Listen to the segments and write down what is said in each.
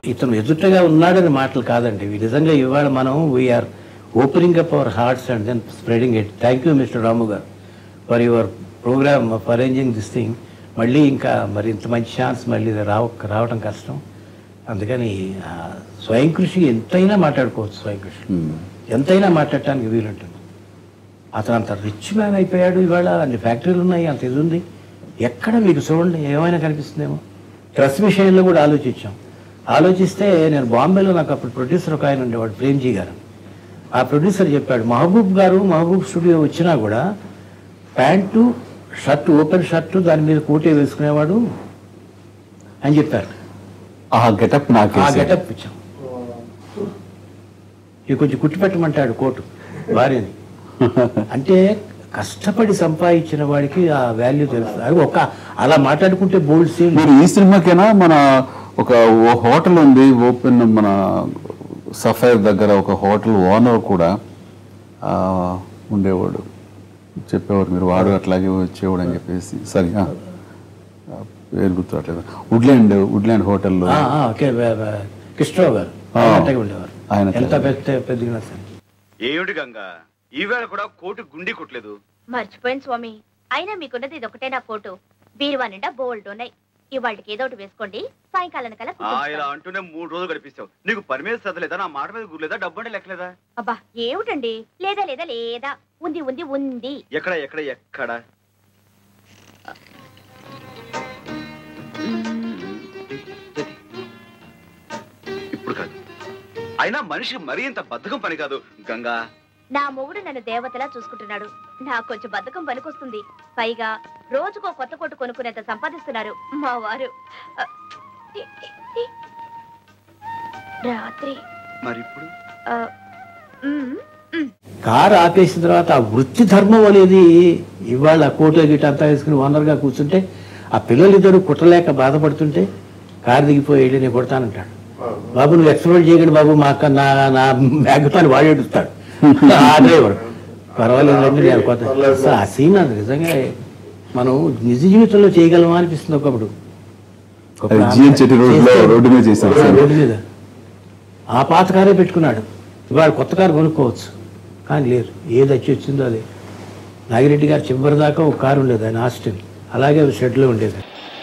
ఇతను ఎదుటగా ఉన్నాడని మాటలు కాదండి ఇవి నిజంగా ఇవాళ మనం we are opening up our hearts and then spreading it thank you mister Ramu garu for your program of arranging this thing మళ్ళీ ఇంకా మరి ఇంత మంచి ఛాన్స్ మళ్ళీ రావ రావటం కష్టం అందుకని ఆ, స్వయం కృషి ఎంతైనా మాట్లాడుకోవచ్చు స్వయం కృషి ఎంతైనా మాట్లాడటానికి వీలుంటుంది అతను అంత రిచ్ మ్యాన్ అయిపోయాడు ఇవాళ అన్ని ఫ్యాక్టరీలు ఉన్నాయి అంత ఇది ఉంది ఎక్కడ మీకు చూడండి ఏమైనా కనిపిస్తుందేమో డ్రెస్ విషయంలో కూడా ఆలోచించాం ఆలోచిస్తే నేను బాంబేలో నాకు అప్పుడు ప్రొడ్యూసర్ ఒక ఆయన ఉండేవాడు ప్రేమ్జీ గారు ఆ ప్రొడ్యూసర్ చెప్పాడు మహబూబ్ గారు మహబూబ్ స్టూడియో వచ్చినా కూడా ప్యాంటు షర్ట్ ఓపెన్ షర్టు దాని మీద కోటే వేసుకునేవాడు అని చెప్పారు ఆ గెటప్ నాకు ఆ గెటప్ ఇచ్చాం ఇవి కొంచెం కుట్టిపెట్టమంటాడు కోటు భార్యని అంటే కష్టపడి సంపాదించిన వాడికి ఆ వాల్యూ తెలుస్తుంది అది ఒక అలా మాట్లాడుకుంటే బోల్డ్ సీన్ మీరు ఈ సినిమాకైనా మన ఒక ఓ హోటల్ ఉంది ఓపెన్ మన సఫైర్ దగ్గర ఒక హోటల్ ఓనర్ కూడా ఆ, ఉండేవాడు చెప్పేవాడు మీరు వాడు అట్లాగే వచ్చేవాడు అని చెప్పేసి సరే ఆ. ఆ, పేరు గుర్తురావట్లేదు వుడ్లాండ్ వుడ్లాండ్ హోటల్లో ఆ, ఆ, ఓకే వే- వే- కృష్ణరావు గారు ఆ. ఆయన అట్టగే ఉండేవారు ఆయన ఎంత అట్టగే. పెద్ద పెద్దగా సరే ఏమిటి గంగ ఈవేళ కూడా కోటి గుండి కొట్టలేదు మర్చిపోయింది స్వామి అయినా మీకున్నది ఇది ఒకటే నా కోటు బీరువా నిండా బోల్డ్ ఉన్నాయి ఇవాళకి ఏదో ఒకటి వేసుకోండి సాయంకాలం కల్లా ఆ ఇలా కుట్టిస్తాను. అంటూనే మూడు రోజులు గడిపిస్తావు నీకు పని మీద శ్రద్ధ లేదా నా మాట మీద గుర్లేదా డబ్బు అంటే లెక్కలేదా అబ్బా ఏమిటండి లేదా లేదా లేదా ఉంది ఉంది ఉంది ఎక్కడ ఎక్కడ ఎక్కడ ఇప్పుడు కాదు అయినా మనిషికి మరీ ఇంత బద్ధకం పని కాదు గంగా నా మొగుడు నన్ను దేవతలా చూసుకుంటున్నాడు నాకు కొంచెం బద్ధకం పనికొస్తుంది పైగా రోజుకో కొత్త కొట్టు కొనుక్కునేంత సంపాదిస్తున్నారు మా వారు ఆ, ఇ- ఇ- ఇ- రాత్రి మరి ఇప్పుడు ఆ, మ్, మ్. కారు ఆపేసిన తర్వాత ఆ వృత్తి ధర్మం అనేది ఇవాళ కోట గిట అంతా వేసుకుని ఓనర్గా కూర్చుంటే ఆ పిల్లలు ఇద్దరు కుట్టలేక బాధపడుతుంటే కారు దిగిపోయి వెళ్ళి నేను కొడతానంటాడు బాబు నువ్వు ఎక్స్పెక్ట్ చేయకండి బాబు మా అక్క నా నా బ్యాగ్తో వాడేడుస్తాడు ఆ డ్రైవర్ పర్వాలేదండి నేను కొత్త అసలు ఆ సీన్ అది నిజంగా మనం నిజ జీవితంలో చేయగలమా అనిపిస్తుంది ఒకప్పుడు అది జిఎన్ చెట్టి రోడ్లో రోడ్డు మీద చేశాం సార్. రోడ్డు మీద ఆ పాత కారే పెట్టుకున్నాడు ఇవాళ కొత్త కారు కొనుక్కోవచ్చు కానీ లేదు ఏది వచ్చి వచ్చిందో అది నాగిరెడ్డి గారు చివరి దాకా ఒక కారు ఉండేది ఆయన హాస్టల్ అలాగే షెడ్లో ఉండేది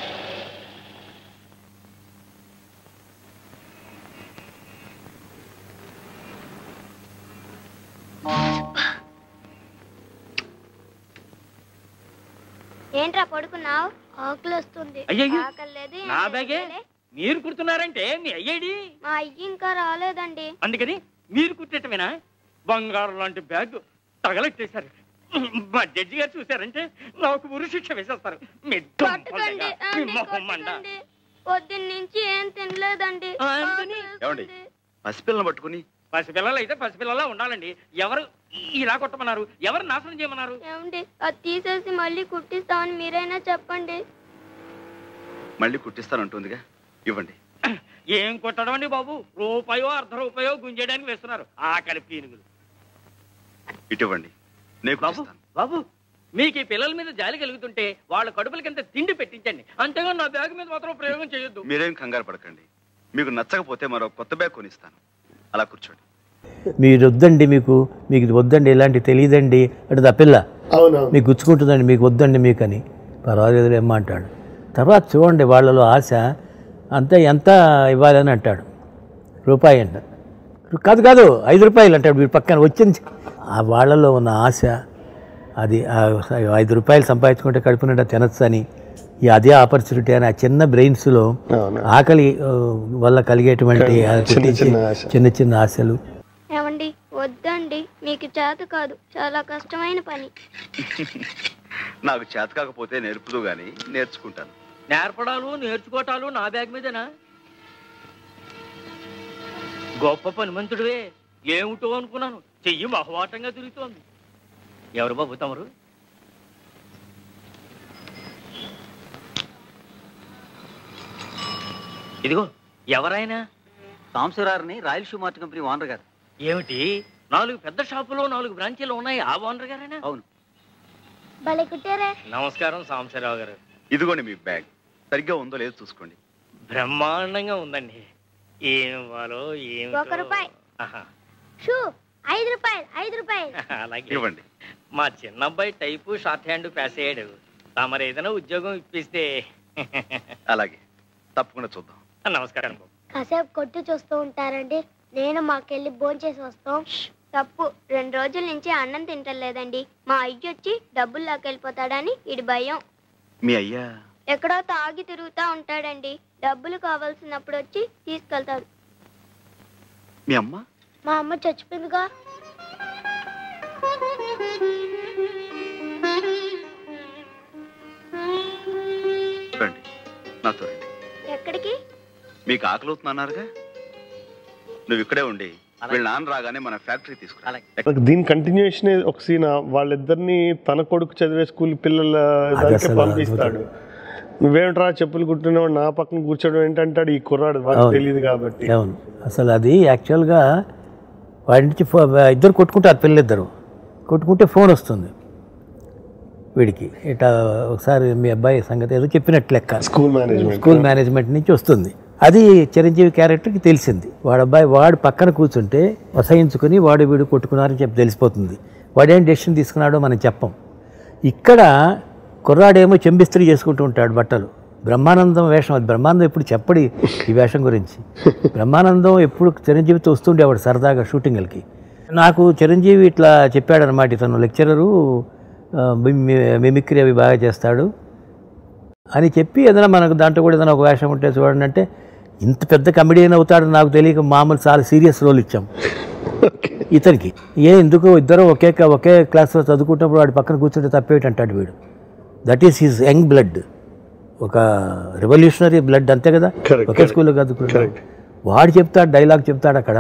ఏంట్రా పడుకున్నావు ఆకలి వస్తుంది అయ్యయ్యో, ఆకలి లేదు ఏం నా లేదు, బ్యాగే లే. మీరు కుడుతున్నారంటే మీ అయ్యేడి మా అయ్యి ఇంకా రాలేదండి అందుకని మీరు కుట్టేటమేనా బంగారం లాంటి బ్యాగ్ తగలెట్టేశారు మా జడ్జి గారు చూశారంటే నాకు ఉరి శిక్ష వేసేస్తారు మీ పట్టుకోండి దుంపలుగా, మీ అండి, మొహం మండ. కొట్టకండి. పొద్దున్న నుంచి ఏం తినలేదండి ఆ, అందుకని? ఆకలి ఏమండి? వేస్తుంది. పసిపిల్లని పట్టుకుని పసిపిల్లలు అయితే పసిపిల్లలా ఉండాలండి ఎవరు ఇలా కొట్టమన్నారు ఎవరు నాశనం చేయమన్నారు ఏమండి అది తీసేసి మళ్ళీ కుట్టిస్తామని మీరైనా చెప్పండి మళ్ళీ కుట్టిస్తానంటుందిగా ఇవ్వండి ఏం కొట్టడం అండి బాబు రూపాయో అర్ధ రూపాయో గుంజేయడానికి వేస్తున్నారు ఆకలి పీనుగులు ఇటు ఇవ్వండి నేను బాబు కుట్టిస్తాను బాబు మీకు ఈ పిల్లల మీద జాలి కలుగుతుంటే వాళ్ళ కడుపులకింత తిండి పెట్టించండి అంతేగా నా బ్యాగ్ మీద మాత్రం ప్రయోగం చేయొద్దు మీరేం కంగారు పడకండి మీకు నచ్చకపోతే మరో కొత్త బ్యాగ్ కొనిస్తాను అలా కూర్చోండి మీరు వద్దండి మీకు మీకు ఇది వద్దండి ఇలాంటి తెలియదండి అంటే ఆ పిల్ల అవునవును మీకు గుచ్చుకుంటుందండి మీకు వద్దండి మీకు అని పర్వాలేదు ఏమో అంటాడు తర్వాత చూడండి వాళ్ళలో ఆశ అంతే ఎంత ఇవ్వాలని అంటాడు రూపాయి అంట కాదు కాదు ఐదు రూపాయలు అంటాడు వీడి పక్కన వచ్చింది ఆ వాళ్ళలో ఉన్న ఆశ అది ఆ ఐదు రూపాయలు సంపాదించుకుంటే కడుపు నిండా తినచ్చు అని ఈ అదే ఆపర్చునిటీ అని ఆ చిన్న బ్రెయిన్స్లో అవును. ఆకలి ఆ, వల్ల కలిగేటువంటి ఆ చిన్న పుట్టించే చిన్న ఆశ. చిన్న చిన్న ఆశలు ఏమండి వద్దండి మీకు చేత కాదు చాలా కష్టమైన పని నాకు చేత కాకపోతే నేర్పుదు గాని నేర్చుకుంటాను నేర్పడాలు నేర్చుకోవటాలు నా బ్యాగ్ మీదేనా గొప్ప పనిమంతుడివే ఏమిటో అనుకున్నాను చెయ్యి మహవాటంగా తిరుగుతోంది ఎవరు బాబు తమరు ఇదిగో ఎవరైనా సాంబశివరావుని Royal Shoe Mart company owner garu ఏమిటి నాలుగు పెద్ద షాపులో నాలుగు బ్రాంచీలు ఉన్నాయి ఆ ఓనర్ గారేనా అవును భలే కుట్టారే నమస్కారం సాంబశివరావు గారు ఇదిగోండి మీ బ్యాగ్ సరిగ్గా ఉందో లేదో చూసుకోండి బ్రహ్మాండంగా ఉందండి ఏం ఇవ్వాలో ఏం ఒక రూపాయి. షూ ఐదు రూపాయలు ఐదు రూపాయలు అలాగే ఇవ్వండి మా చిన్న అబ్బాయి టైపు షార్ట్ హ్యాండ్ పాస్ అయ్యాడు తమరు ఏదైనా ఉద్యోగం ఇప్పిస్తే అలాగే తప్పకుండా చూద్దాం నమస్కారం బాబు కాసేపు కొట్టు చూస్తూ ఉంటారండి నేను మాకెళ్ళి భోంచేసి వస్తాం తప్పు రెండు రోజుల నుంచి అన్నం తింటలేదండి మా అయ్య వచ్చి డబ్బులు లాకెళ్ళిపోతాడని ఇడి భయం మీ అయ్యా ఎక్కడో తాగి తిరుగుతా ఉంటాడండి డబ్బులు కావాల్సినప్పుడు వచ్చి తీసుకెళ్తాడు మీ అమ్మ మా అమ్మ చచ్చిపోయిందిగా రండి నాతో రండి ఎక్కడికి మీకు ఆకలి అవుతుందన్నారుగా నువ్వు ఇక్కడే ఉండి వీళ్ళ నాన్న రాగానే మన ఫ్యాక్టరీ తీసుకురా అలాగే. నాకు దీని కంటిన్యూషన్ ఒక సీన్ వాళ్ళిద్దరిని తన కొడుకు చదివే స్కూల్ పిల్లల దగ్గరికి అసలు పంపిస్తాడు నువ్వేమిట్రా చెప్పులు కుట్టినవాడు నా పక్కన కూర్చోడం ఏంటంటాడు ఈ కుర్రాడు వాడికి అవును. తెలియదు కాబట్టి అవును అసలు అది యాక్చువల్గా వాడి నుంచి ఫో ఇద్దరు కొట్టుకుంటారు పిల్లలిద్దరు కొట్టుకుంటే ఫోన్ వస్తుంది వీడికి ఇట్లా ఒకసారి మీ అబ్బాయి సంగతి ఏదో చెప్పినట్టు లెక్క స్కూల్ మేనేజ్మెంట్ స్కూల్ మేనేజ్మెంట్ నుంచి వస్తుంది అది చిరంజీవి క్యారెక్టర్కి తెలిసింది వాడు అబ్బాయి వాడు పక్కన కూర్చుంటే వసయించుకుని వాడు వీడు కొట్టుకున్నారని చెప్పి తెలిసిపోతుంది వాడేం డెసిషన్ తీసుకున్నాడో మనం చెప్పం ఇక్కడ కుర్రాడేమో చెంబిస్త్రీ చేసుకుంటూ ఉంటాడు బట్టలు బ్రహ్మానందం వేషం అది బ్రహ్మానందం ఎప్పుడు చెప్పడి ఈ వేషం గురించి బ్రహ్మానందం ఎప్పుడు చిరంజీవితో వస్తుండేవాడు సరదాగా షూటింగ్లకి నాకు చిరంజీవి ఇట్లా చెప్పాడనమాట ఇతను లెక్చరరు ఆ, మిమి- మిమిక్రీ అవి బాగా చేస్తాడు అని చెప్పి ఏదైనా మనకు దాంట్లో కూడా ఏదైనా ఒక వేషం ఉంటే చూడండి అంటే ఇంత పెద్ద కమెడియన్ అవుతాడు నాకు తెలియక మామూలు చాలా సీరియస్ రోల్ ఇచ్చాం ఇతనికి ఏ ఎందుకు ఇద్దరు ఒకే ఒకే క్లాస్లో చదువుకుంటున్నప్పుడు వాడి పక్కన కూర్చుంటే తప్పేటి అంటాడు వీడు that is his young blood ఒక రెవల్యూషనరీ బ్లడ్ అంతే కదా Correct, ఒకే స్కూల్లో చదువుకుంటాడు వాడు చెప్తాడు డైలాగ్ చెప్తాడు అక్కడ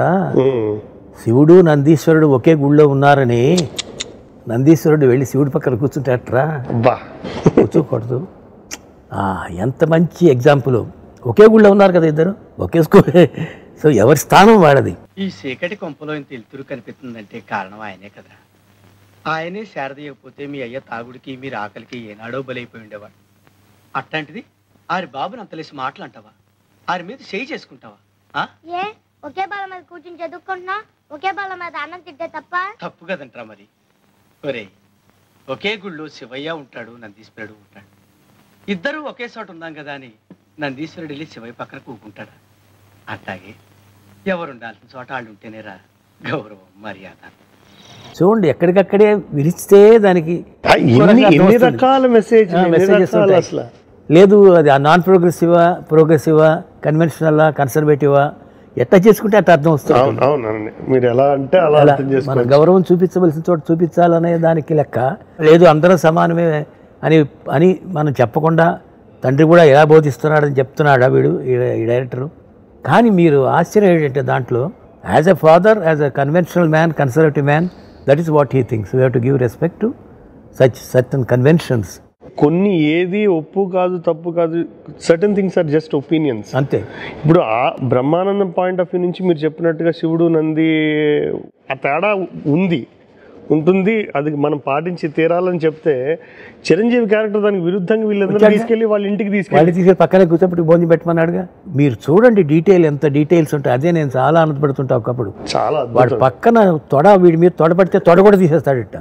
శివుడు నందీశ్వరుడు ఒకే గుళ్ళో ఉన్నారని నందీశ్వరుడు వెళ్ళి శివుడి పక్కన కూర్చుంటే అట్రా బా కూర్చోకూడదు ఆ, ఎంత మంచి ఎగ్జాంపుల్ ఒకే గుళ్ళో ఉన్నారు కదా ఇద్దరు ఒకే స్కూల్ సో ఎవరి స్థానం వాడది ఈ చీకటి కొంపలో ఇంత వెలుతురు కనిపిస్తుందంటే కారణం ఆయనే కదా ఆయనే శారదీయకపోతే మీ అయ్య తాగుడికి మీరు ఆకలికి ఏనాడో బలైపోయి ఉండేవాడు అట్లాంటిది ఆరి బాబుని అంతలేసి మాటలంటావా ఆరి మీద చేయి చేసుకుంటావా ఆ? ఏ ఒకే బాల మీద కూర్చుని చదువుకుంటున్నా ఒకే బాల మీద అన్నం తింటే తప్ప తప్పు కదంట్రా మరి ఒరే ఒకే గుళ్ళో శివయ్య ఉంటాడు నందీశ్వరుడు ఉంటాడు ఇద్దరు ఒకే చోట ఉన్నాం కదా అని నందీశ్వరుడు వెళ్ళి శివయ్య పక్కన కూకుంటాడా అట్లాగే ఎవరు ఉండాల్సిన చోట వాళ్ళు ఉంటేనేరా గౌరవం మర్యాద చూడండి ఎక్కడికక్కడే విరిస్తే దానికి ఆ, ఎన్ని త్వరగా ఎన్ని అర్థమవుతుంది. రకాల మెసేజ్ ఆ, messages ఉంటాయి. అసలు లేదు అది నాన్ ప్రోగ్రెసివా ప్రోగ్రెసివా కన్వెన్షనలా కన్సర్వేటివా ఎట్లా చేసుకుంటే అట్లా అర్థం వస్తుంది అవును అవును అవును. మీరు ఎలా అంటే అలా అలా అర్థం మన చేసుకోవచ్చు గౌరవం చూపించవలసిన చోట చూపించాలనే దానికి లెక్క లేదు అందరూ సమానమే అని అని మనం చెప్పకుండా తండ్రి కూడా ఎలా బోధిస్తున్నాడని చెప్తున్నాడా వీడు ఈ ఈ డైరెక్టరు కానీ మీరు ఆశ్చర్యం ఏంటంటే దాంట్లో as a father as a conventional man conservative man that is what he things we have to give respect to such certain conventions కొన్ని ఏది ఒప్పు కాదు తప్పు కాదు certain things are just opinions అంతే ఇప్పుడు ఆ బ్రహ్మానందం పాయింట్ ఆఫ్ వ్యూ నుంచి మీరు చెప్పినట్టుగా శివుడు నంది ఆ తేడా ఉంది ఉంటుంది అది మనం పాటించి తీరాలని చెప్తే చిరంజీవి క్యారెక్టర్ దానికి విరుద్ధంగా వీళ్ళందరూ వచ్చాక? తీసుకెళ్లి వాళ్ళ ఇంటికి తీసుకెళ్ళి వాళ్ళు తీసుకెళ్ళి పక్కనే కూర్చోబెట్టి భోజనం పెట్టమన్నాడుగా మీరు చూడండి డీటెయిల్ ఎంత డీటెయిల్స్ ఉంటాయి అదే నేను చాలా ఆనందపడుతుంటా ఒకప్పుడు చాలా వాడు అద్భుతం పక్కన తొడ వీడి మీద తొడ పడితే తొడ కూడా తీసేస్తాడట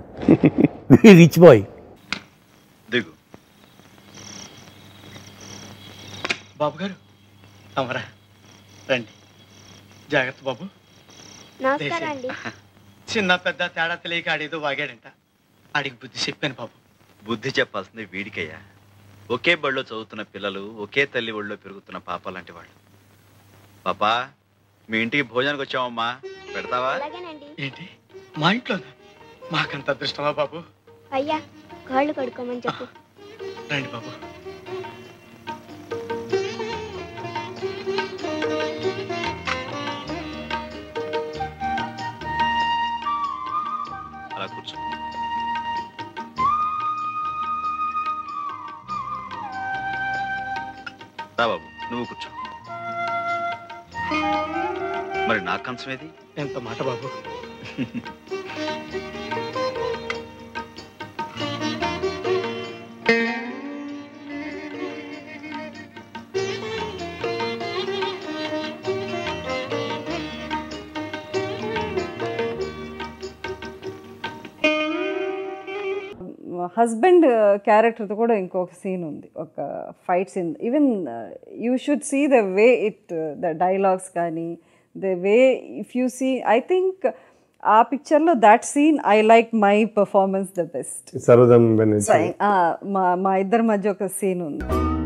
రిచ్ బాయ్ దిగు బాబు గారు అమరా రండి జాగ్రత్త బాబు నమస్కారం అండి చిన్న పెద్ద తేడా తెలియక ఆడేదో వాగాడంట ఆడికి బుద్ధి చెప్పాను బాబు బుద్ధి చెప్పాల్సింది వీడికయ్యా ఒకే బడిలో చదువుతున్న పిల్లలు ఒకే తల్లి ఒళ్ళో పెరుగుతున్న పాప లాంటి వాళ్ళు పాపా మీ ఇంటికి భోజనానికి వచ్చామమ్మా పెడతావా అలాగేనండి ఏంటి మా ఇంట్లోనా మాకంత అదృష్టమా బాబు అయ్యా కాళ్ళు కడుక్కోమని చెప్పు రండి బాబు అలా కూర్చో రా బాబు నువ్వు కూర్చో మరి నా కంచం ఏది ఎంత మాట బాబు హస్బెండ్ క్యారెక్టర్తో కూడా ఇంకొక సీన్ ఉంది ఒక fight scene even you should see the way it the dialogues కానీ the way if you see I think ఆ పిక్చర్లో that scene I like my performance the best సర్వదం బెనర్జీ మా మా ఇద్దరి మధ్య ఒక సీన్ ఉంది